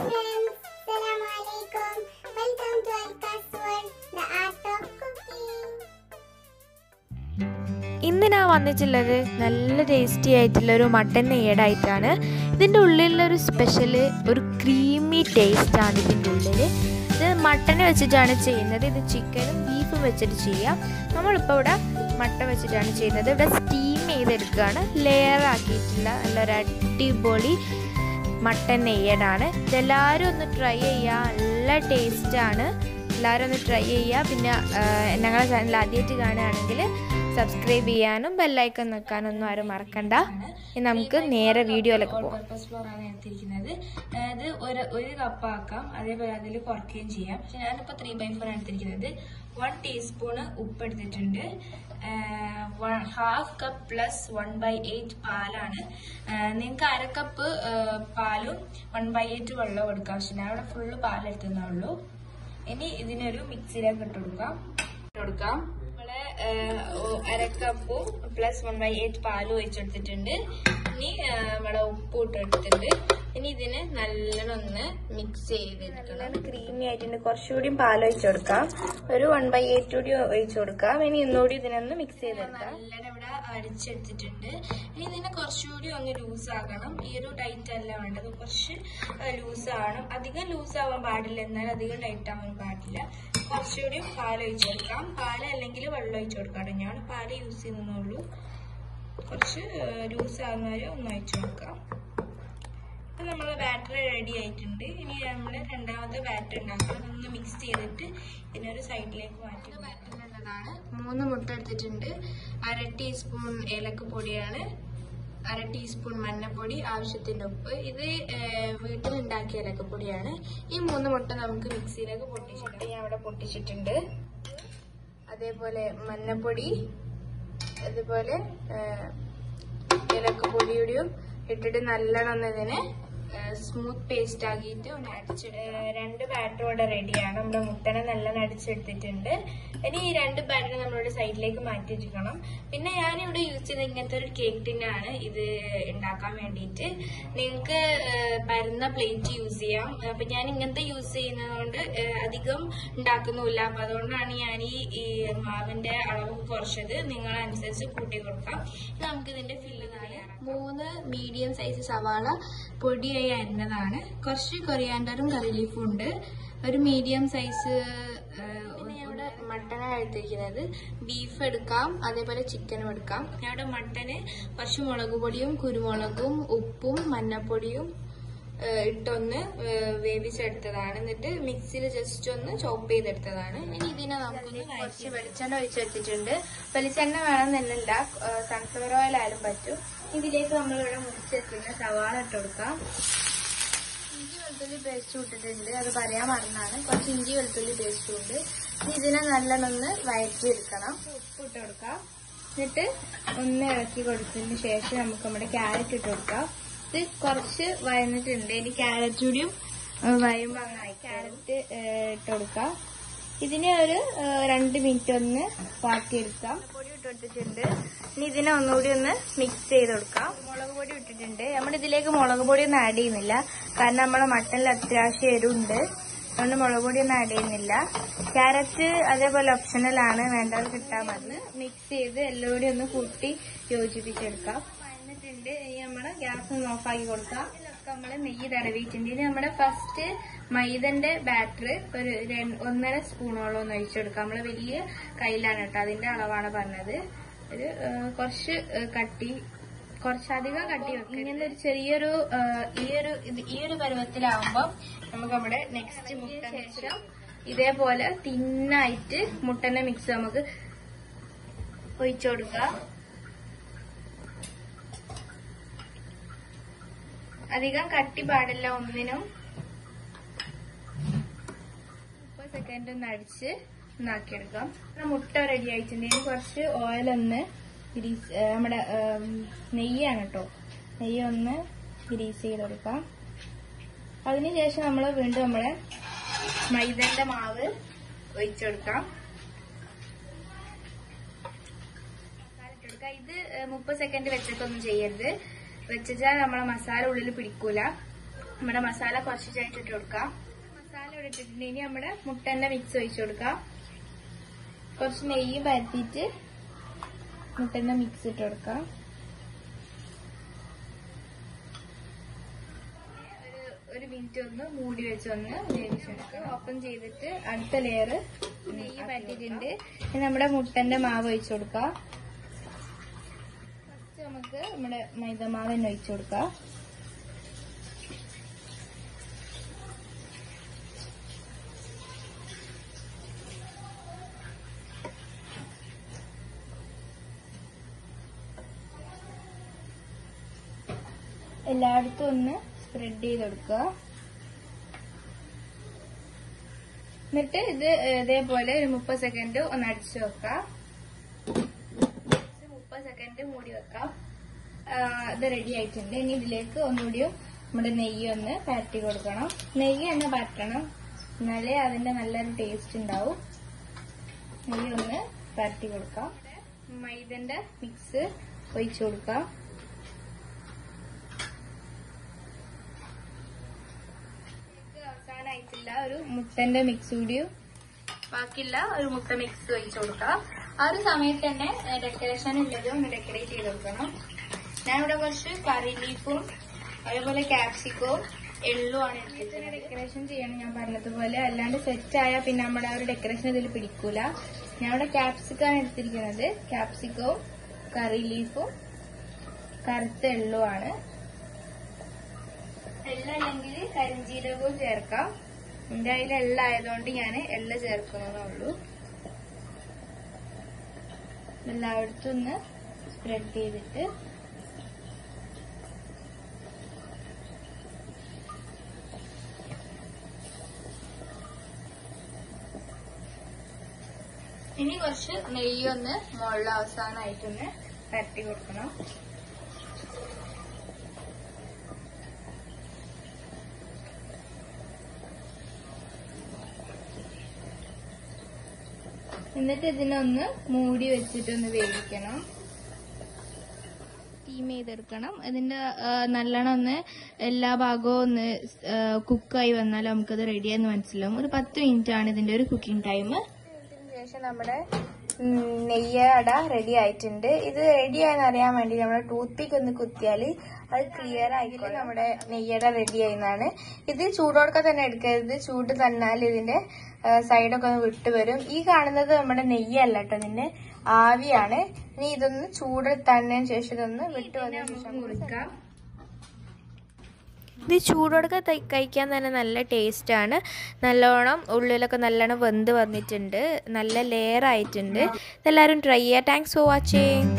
friends, Assalamu alaikum. Welcome to Alka's World, the art of cooking. ഇന്ന് ഞാൻ വന്നിട്ടുള്ളത് നല്ല ടേസ്റ്റി ആയിട്ടുള്ള ഒരു മട്ടൻ നെയ്യടായിട്ടാണ് ഇതിൻ്റെ ഉള്ളിലുള്ളൊരു സ്പെഷ്യൽ ഒരു ക്രീമി ടേസ്റ്റാണ് ഇതിൻ്റെ ഉള്ളിൽ ഇത് മട്ടനെ വെച്ചിട്ടാണ് ചെയ്യുന്നത് ഇത് ചിക്കനും ബീഫും വെച്ചിട്ട് ചെയ്യാം നമ്മളിപ്പോൾ ഇവിടെ മട്ടൻ വെച്ചിട്ടാണ് ചെയ്യുന്നത് ഇവിടെ സ്റ്റീം ചെയ്തെടുക്കുകയാണ് ലെയർ ആക്കിയിട്ടുള്ള നല്ലൊരു അടിപൊളി മട്ടൻ നെയ്യനാണ് ഇതെല്ലാവരും ഒന്ന് ട്രൈ ചെയ്യുക നല്ല ടേസ്റ്റാണ് എല്ലാവരും ഒന്ന് ട്രൈ ചെയ്യുക പിന്നെ ആ, ഞങ്ങളുടെ ചാനൽ ആദ്യമായിട്ട് കാണുകയാണെങ്കിൽ സബ്സ്ക്രൈബ് ചെയ്യാനും ബെല്ലൈക്കൺ നിൽക്കാനൊന്നും ആരും മറക്കണ്ട ഇനി നമുക്ക് നേരെ വീഡിയോയിലേക്ക് പോകാം പർപ്പസ് ഫ്ലോർ ആണ് എടുത്തിരിക്കുന്നത് അതായത് ഒരു ഒരു കപ്പ് ആക്കാം അതേപോലെ അതിൽ കുറയ്ക്കുകയും ചെയ്യാം പക്ഷെ ഞാനിപ്പോൾ ത്രീ ബൈ ഫോർ ആണ് എടുത്തിരിക്കുന്നത് വൺ ടീസ്പൂണ് ഉപ്പ് എടുത്തിട്ടുണ്ട് half cup plus one by eight പാലാണ് നിങ്ങൾക്ക് അര കപ്പ് പാലും വൺ ബൈ എയ്റ്റ് വെള്ളവും എടുക്കാം പക്ഷെ ഞാൻ ഇവിടെ ഫുള്ള് പാലെടുത്തുന്നേ ഉള്ളൂ ഇനി ഇതിനൊരു മിക്സിയിലേക്ക് ഇട്ട് കൊടുക്കാം ഇട്ട് കൊടുക്കാം നമ്മള് അര കപ്പും പ്ലസ് വൺ ബൈ എയ്റ്റ് പാലും ഒഴിച്ചെടുത്തിട്ടുണ്ട് ഇനി ആ, നമ്മുടെ ഉപ്പ് ഇട്ടെടുത്തിട്ടുണ്ട് ഇനി ഇതിന് നല്ലോണം ഒന്ന് മിക്സ് ചെയ്തെടുക്കണം ക്രീമി ആയിട്ടുണ്ട് കുറച്ചുകൂടി പാൽ ഒഴിച്ചു കൊടുക്കാം ഒരു വൺ ബൈ എയ്റ്റ് കൂടി ഒഴിച്ചു കൊടുക്കാം ഇനി ഇന്നുകൂടി ഇതിനൊന്ന് മിക്സ് ചെയ്തെടുക്കാം നല്ലോണം ഇവിടെ അടിച്ചെടുത്തിട്ടുണ്ട് ഇനി ഇതിനെ കുറച്ചുകൂടി ഒന്ന് ലൂസ് ആക്കണം ഈ ഒരു ടൈറ്റ് അല്ല വേണ്ടത് കുറച്ച് ലൂസ് ആവണം അധികം ലൂസ് ആവാൻ പാടില്ല എന്നാൽ അധികം ടൈറ്റ് ആവാൻ പാടില്ല കുറച്ചുകൂടി പാൽ ഒഴിച്ചു കൊടുക്കാം പാൽ അല്ലെങ്കിൽ വെള്ളം ഒഴിച്ചു കൊടുക്കാം ഞാൻ പാല് യൂസ് ചെയ്യുന്നുള്ളൂ കുറച്ച് ലൂസ് ആകുന്നവരെ ഒന്ന് ഒഴിച്ചു കൊടുക്കാം അപ്പൊ നമ്മളെ ബാറ്ററി റെഡി ആയിട്ടുണ്ട് ഇനി നമ്മൾ രണ്ടാമത്തെ ബാറ്റർ ഉണ്ടാക്കണം ഒന്ന് മിക്സ് ചെയ്തിട്ട് ഇതിനൊരു സൈഡിലേക്ക് മാറ്റി ബാറ്ററിനുള്ളതാണ് മൂന്ന് മുട്ട എടുത്തിട്ടുണ്ട് അര ടീസ്പൂൺ ഏലക്കപ്പൊടിയാണ് അര ടീസ്പൂൺ മഞ്ഞപ്പൊടി ആവശ്യത്തിന്റെ ഉപ്പ് ഇത് ഏഹ്, വീട്ടിൽ ഉണ്ടാക്കിയ ഏലക്കപ്പൊടിയാണ് ഈ മൂന്ന് മുട്ട നമുക്ക് മിക്സിയിലേക്ക് പൊട്ടിച്ചിട്ട് ഞാൻ അവിടെ പൊട്ടിച്ചിട്ടുണ്ട് അതേപോലെ മഞ്ഞപ്പൊടി അതുപോലെ ഏഹ്, ഏലക്കപ്പൊടിയുടെയും ഇട്ടിട്ട് നല്ലോണം ഒന്ന് ഇതിനെ സ്മൂത്ത് പേസ്റ്റ് ആക്കിയിട്ട് ഒന്ന് അടിച്ചിട്ട് ഏഹ് രണ്ട് ബാറ്റർ ഇവിടെ റെഡിയാണ് നമ്മുടെ മുട്ടനെ നല്ലോണം അടിച്ചെടുത്തിട്ടുണ്ട് ഇനി ഈ രണ്ട് ബാറ്റർ നമ്മളുടെ സൈഡിലേക്ക് മാറ്റി വെക്കണം പിന്നെ ഞാനിവിടെ യൂസ് ചെയ്ത ഇങ്ങനത്തെ ഒരു കേക്ക് ടിന്നാണ് ഇത് ഉണ്ടാക്കാൻ വേണ്ടിയിട്ട് നിങ്ങൾക്ക് പരന്ന പ്ലേറ്റ് യൂസ് ചെയ്യാം അപ്പൊ ഞാൻ ഇങ്ങനത്തെ യൂസ് ചെയ്യുന്നതുകൊണ്ട് ഏഹ് അധികം ഉണ്ടാക്കുന്നില്ല അപ്പൊ അതുകൊണ്ടാണ് ഞാൻ ഈ ഈ മാവിന്റെ അളവ് കുറച്ചത് നിങ്ങളനുസരിച്ച് കൂട്ടി കൊടുക്കാം ഇനി നമുക്ക് ഇതിന്റെ ഫില്ല് നാല് മൂന്ന് മീഡിയം സൈസ് സവാള പൊടിയായി അരിഞ്ഞതാണ് കുറച്ച് കൊറിയാണ്ടറും കറി ലീഫും ഉണ്ട് ഒരു മീഡിയം സൈസ് പിന്നെ ഇവിടെ മട്ടനാണ് എടുത്തിരിക്കുന്നത് ബീഫ് എടുക്കാം അതേപോലെ ചിക്കനും എടുക്കാം ഞാൻ ഇവിടെ മട്ടന് കുറച്ച് മുളക് പൊടിയും കുരുമുളകും ഉപ്പും മഞ്ഞപ്പൊടിയും ഏഹ് ഇട്ടൊന്ന് ഏഹ് വേവിച്ചെടുത്തതാണ് എന്നിട്ട് മിക്സിയിൽ ജസ്റ്റ് ഒന്ന് ചോപ്പ് ചെയ്തെടുത്തതാണ് ഇനി ഇതിനെ നമുക്കൊന്ന് കുറച്ച് വെളിച്ചെണ്ണ ഒഴിച്ചെടുത്തിട്ടുണ്ട് വെളിച്ചെണ്ണ വേണമെന്നില്ല സൺഫ്ലവർ ഓയിൽ ആയാലും പറ്റും ഇതിലേക്ക് നമ്മൾ ഇവിടെ മുറിച്ചെടുക്കുന്ന സവാള ഇട്ട് കൊടുക്കാം ഇഞ്ചി വെളുത്തുള്ളി പേസ്റ്റ് ഇട്ടിട്ടുണ്ട് അത് പറയാൻ മറന്നാണ് കുറച്ച് ഇഞ്ചി വെളുത്തുള്ളി പേസ്റ്റും ഉണ്ട് ഇനി ഇതിനെ നല്ലോണം ഒന്ന് വഴറ്റിയെടുക്കണം ഉപ്പ് ഇട്ട് കൊടുക്കാം എന്നിട്ട് ഒന്ന് ഇളക്കി കൊടുത്തതിന് ശേഷം നമുക്ക് നമ്മുടെ ക്യാരറ്റ് ഇട്ട് കൊടുക്കാം ഇത് കുറച്ച് വഴന്നിട്ടുണ്ട് ഇനി ക്യാരറ്റ് കൂടിയും വയുമ്പോൾ അങ്ങനെ ക്യാരറ്റ് ഇട്ട് കൊടുക്കാം ഇതിനെ ഒരു ആ, രണ്ട് മിനിറ്റ് ഒന്ന് വാട്ടിയെടുക്കാം പൊടി ഇട്ട് കൊടുത്തിട്ടുണ്ട് ഇനി ഇതിനെ ഒന്നുകൂടി ഒന്ന് മിക്സ് ചെയ്ത് കൊടുക്കാം മുളക് പൊടി ഇട്ടിട്ടുണ്ട് നമ്മൾ ഇതിലേക്ക് മുളക് പൊടി ഒന്നും ആഡ് ചെയ്യുന്നില്ല കാരണം നമ്മളെ മട്ടനിൽ അത്യാവശ്യം എരിവുണ്ട് അതുകൊണ്ട് മുളക് പൊടി ഒന്നും ആഡ് ചെയ്യുന്നില്ല ക്യാരറ്റ് അതേപോലെ ഓപ്ഷണലാണ് വേണ്ടത് കിട്ടാൻ മതി മിക്സ് ചെയ്ത് എല്ലാം കൂടി ഒന്ന് കൂട്ടി യോജിപ്പിച്ചെടുക്കാം വഴന്നിട്ടുണ്ട് ഇനി നമ്മള് ഗ്യാസ് ഒന്ന് ഓഫ് ആക്കി കൊടുക്കാം ഇതിലൊക്കെ നമ്മള് നെയ്യ് തടവിയിട്ടുണ്ട് ഇനി നമ്മുടെ ഫസ്റ്റ് മൈദന്റെ ബാറ്റർ ഒരു രണ്ട്- ഒന്നര സ്പൂണോളം ഒന്ന് ഒഴിച്ചെടുക്കാം നമ്മള് വലിയ കയ്യിലാണ് കേട്ടോ അതിന്റെ അളവാണ് പറഞ്ഞത് ഒരു ആ, കുറച്ച് ആ, കട്ടി കുറച്ചധികം കട്ടി വെക്കും ഇങ്ങനെ ഒരു ചെറിയൊരു ആ, ഈ ഒരു ഇത് ഈ ഒരു പരുവത്തിലാവുമ്പോൾ നമുക്ക് നമ്മുടെ നെക്സ്റ്റ് മുട്ട ശേഷം ഇതേപോലെ തിന്നായിട്ട് മുട്ടന്റെ മിക്സ് നമുക്ക് ഒഴിച്ചു കൊടുക്കാം അധികം കട്ടി പാടില്ല ഒന്നിനും മുപ്പത് സെക്കൻഡ് ഒന്ന് അടിച്ച് ഒന്നാക്കിയെടുക്കാം നമ്മുടെ മുട്ട റെഡി ആയിട്ടുണ്ട് ഇനി കുറച്ച് ഓയിൽ ഒന്ന് ഗ്രീസ് ഏ, നമ്മുടെ ഏം, നെയ്യാണ് കേട്ടോ നെയ്യ് ഒന്ന് ഗ്രീസ് ചെയ്ത് കൊടുക്കാം അതിനുശേഷം നമ്മൾ വീണ്ടും നമ്മുടെ മൈദന്റെ മാവ് ഒഴിച്ചെടുക്കാം ഇട്ടുകൊടുക്കാം. ഇത് മുപ്പത് സെക്കൻഡ് വെച്ചിട്ടൊന്നും ചെയ്യരുത് വെച്ചാൽ നമ്മളെ മസാല ഉള്ളിൽ പിടിക്കൂല നമ്മുടെ മസാല കുറച്ചിട്ടായിട്ട് ഇട്ട് കൊടുക്കാം മസാല ഇവിടെ ഇട്ടിട്ടുണ്ട് ഇനി നമ്മുടെ മുട്ടന്റെ മിക്സ് ഒഴിച്ചു കൊടുക്കാം കുറച്ച് നെയ്യ് പരത്തിയിട്ട് മുട്ടന്റെ മിക്സ് ഇട്ട് കൊടുക്കാം ഒരു- ഒരു മിനിറ്റ് ഒന്ന് മൂടി വെച്ച് ഒന്ന് വേവിച്ചെടുക്കാം ഓപ്പൺ ചെയ്തിട്ട് അടുത്ത ലെയർ നെയ്യ് പറ്റിയിട്ടുണ്ട് ഇനി നമ്മുടെ മുട്ടന്റെ മാവ് ഒഴിച്ചു കൊടുക്കാം ഫസ്റ്റ് നമുക്ക് നമ്മുടെ മൈദമാവ് തന്നെ ഒഴിച്ചു കൊടുക്കാം എല്ലായിടത്തും ഒന്ന് സ്പ്രെഡ് ചെയ്ത് കൊടുക്കുക എന്നിട്ട് ഇത് ഇതേപോലെ ഒരു മുപ്പത് സെക്കൻഡ് ഒന്ന് അടിച്ചു വെക്കാം മുപ്പത് സെക്കൻഡ് മൂടി വെക്കാം ആ, ഇത് റെഡി ആയിട്ടുണ്ട് ഇനി ഇതിലേക്ക് ഒന്നുകൂടിയും നമ്മുടെ നെയ്യ് ഒന്ന് പരട്ടി കൊടുക്കണം നെയ്യ് തന്നെ പരട്ടണം എന്നാലേ അതിന്റെ നല്ലൊരു ടേസ്റ്റ് ഉണ്ടാവും നെയ്യ് ഒന്ന് പരട്ടി കൊടുക്കാം മൈദന്റെ മിക്സ് ഒഴിച്ചു കൊടുക്കാം ഇതിലേക്ക് അവസാനമായിട്ടില്ല ഒരു മുട്ടന്റെ മിക്സ് കൂടിയും ബാക്കിയുള്ള ഒരു മുട്ട മിക്സ് ഒഴിച്ചു കൊടുക്കാം ആ ഒരു സമയത്ത് തന്നെ ഡെക്കറേഷൻ ഉള്ളതും ഒന്ന് ഡെക്കറേറ്റ് ചെയ്ത് കൊടുക്കണം ഞാൻ ഇവിടെ കുറച്ച് കറി ലീഫും അതേപോലെ ക്യാപ്സിക്കവും എള്ളും ആണ് എടുത്തിട്ട് ഡെക്കറേഷൻ ചെയ്യണം ഞാൻ പറഞ്ഞതുപോലെ അല്ലാണ്ട് സെറ്റ് ആയാൽ പിന്നെ നമ്മുടെ ആ ഒരു ഡെക്കറേഷൻ ഇതിൽ പിടിക്കൂല ഞാൻ ഇവിടെ ക്യാപ്സിക്കാണ് എടുത്തിരിക്കുന്നത് ക്യാപ്സിക്കവും കറി ലീഫും കറുത്ത എള്ളും ആണ് എള്ള അല്ലെങ്കിൽ കരിഞ്ജീരകവും ചേർക്കാം എന്റെ കയ്യിൽ എള്ള ആയതുകൊണ്ട് ഞാൻ എള്ള ചേർക്കുന്നതേ ഉള്ളൂ എല്ലായിടത്തും ഒന്ന് സ്പ്രെഡ് ചെയ്തിട്ട് ഇനി കുറച്ച് നെയ്യൊന്ന് മുകളിൽ അവസാനമായിട്ടൊന്ന് പരട്ടി കൊടുക്കണം എന്നിട്ട് ഇതിനൊന്ന് മൂടി വെച്ചിട്ടൊന്ന് വേവിക്കണം സ്റ്റീം ചെയ്തെടുക്കണം ഇതിന്റെ ആ, നല്ലോണം ഒന്ന് എല്ലാ ഭാഗവും ഒന്ന് കുക്കായി വന്നാൽ നമുക്കത് റെഡിയാന്ന് മനസ്സിലാവും ഒരു പത്ത് മിനിറ്റ് ആണ് ഇതിന്റെ ഒരു കുക്കിംഗ് ടൈം ശേഷം നമ്മുടെ നെയ്യ അട റെഡി ആയിട്ടുണ്ട് ഇത് റെഡി ആയെന്ന് അറിയാൻ വേണ്ടി നമ്മുടെ ടൂത്ത് പിക്ക് ഒന്ന് കുത്തിയാൽ അത് ക്ലിയർ ആയിക്കോളും നമ്മുടെ നെയ്യട റെഡി ആയിരുന്നാണ് ഇത് ചൂടോടൊക്കെ തന്നെ എടുക്കരുത് ചൂട് തന്നാൽ ഇതിന്റെ സൈഡൊക്കെ ഒന്ന് വിട്ടു വരും ഈ കാണുന്നത് നമ്മുടെ നെയ്യല്ല കേട്ടോ ഇതിന്റെ ആവിയാണ് ഇനി ഇതൊന്ന് ചൂട് തന്നതിന് ശേഷം ഇതൊന്ന് വിട്ടു വന്നതിന് ശേഷം കൊടുക്കാം ഇത് ചൂടോടൊക്കെ തൈ- കഴിക്കാൻ തന്നെ നല്ല ടേസ്റ്റാണ് നല്ലോണം ഉള്ളിലൊക്കെ നല്ലോണം വെന്ത് വന്നിട്ടുണ്ട് നല്ല ലെയർ ആയിട്ടുണ്ട് എല്ലാവരും ട്രൈ ചെയ്യുക താങ്ക്സ് ഫോർ വാച്ചിങ്